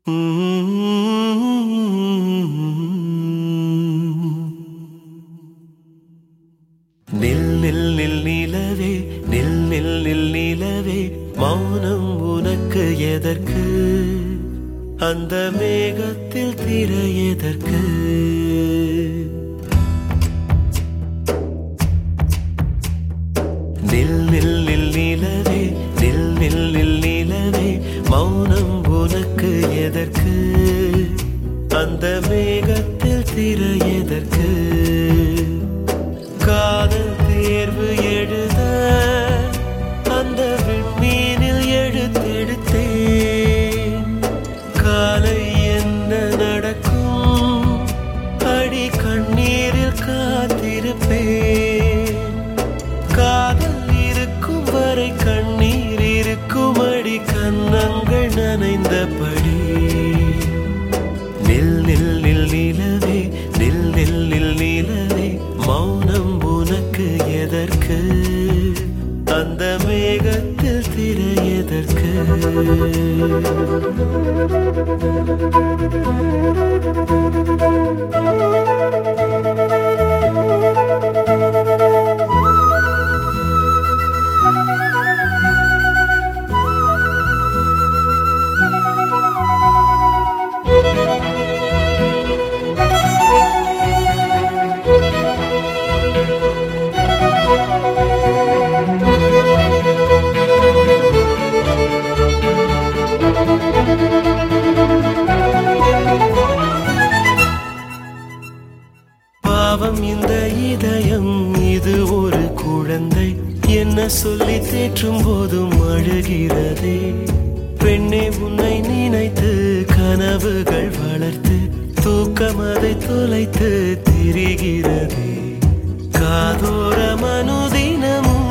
நில் நில் நில் நிலவே நில் நில் நில் நிலவே மௌனம் உனக்கு எதற்கு அந்த மேகத்தில் திரை எதற்கு நில் நில் நில் நிலவே நில் நில் நில் நிலவே மௌனம் உனக்கு எதற்கு அந்த மேகத்தில் திரை எதற்கு காதல் தேர்வு எழுத அந்த விண்மீனில் எழுத்தெடுத்தேன் காலை என்ன நடக்கும் அடி கண்ணீரில் காத்திருப்பேன் காதல் இருக்கும் வரை கண்ணீர் இருக்கும் அடி கன்னங்கள் நனைந்தபடி நில் நில் நில் நிலவே நில் நில் நில் நிலவே மௌனம் உனக்கு எதற்கு அந்த மேகத்தில் திரை எதற்கு பாவம் இந்த இதயம் இது ஒரு குழந்தை என்ன சொல்லி தேற்றும் போதும் அழுகிறதே பெண்ணே உன்னை நினைத்து கனவுகள் வளர்த்து தூக்கம் அதை தொலைத்து திரிகிறதே காதோர மனுதினமும்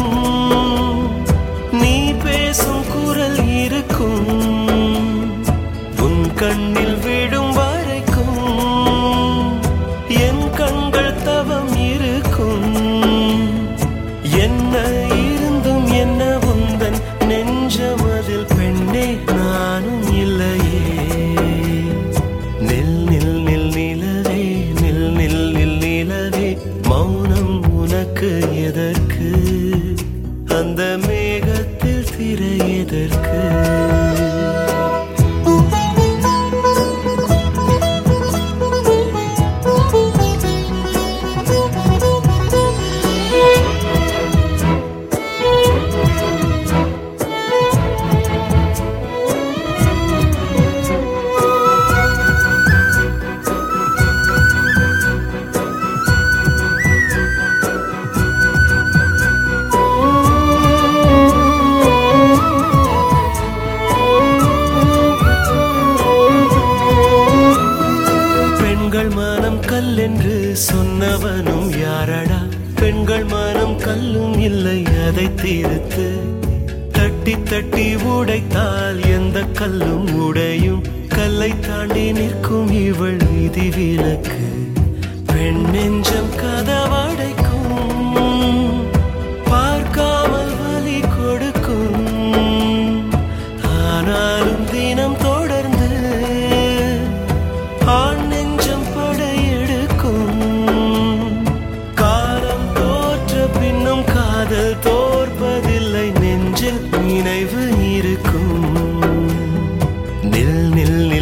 நீ பேசும் குரல் இருக்கும் உன் கண்ணில் விழும் வரைக்கும் என் கண்கள் தவம் இருக்கும் என்ன இருந்தும் என்ன உந்தன் நெஞ்சமதில் பெண்ணே நானும் இல்லையே நில் நில் நில் நிலவே நில் நில் நில் நிலவே மௌனம் உனக்கு எதற்கு அந்த மேகத்தில் திரை எதற்கு பெண்கள் மனம் கல்லென்று சொன்னவனும் யாரடா பெண்கள் மனம் கல்லும் இல்லை அதை தீர்த்து தட்டி தட்டி உடைத்தால் எந்த கல்லும் உடையும் கல்லை தாண்டி நிற்கும் இவள் விதி விலக்கு பெண் நெஞ்சம் கதவடைக்கும் பார்க்காமல் வலி கொடுக்கும் ஆனாலும் தினம் தொடர்ந்து ஆண் நெஞ்சம் படையெடுக்கும் காலம் தோற்ற பின்னும் காதல் தோற்பதில்லை நெஞ்சில் நினைவு இருக்கும் நில் நில் நில்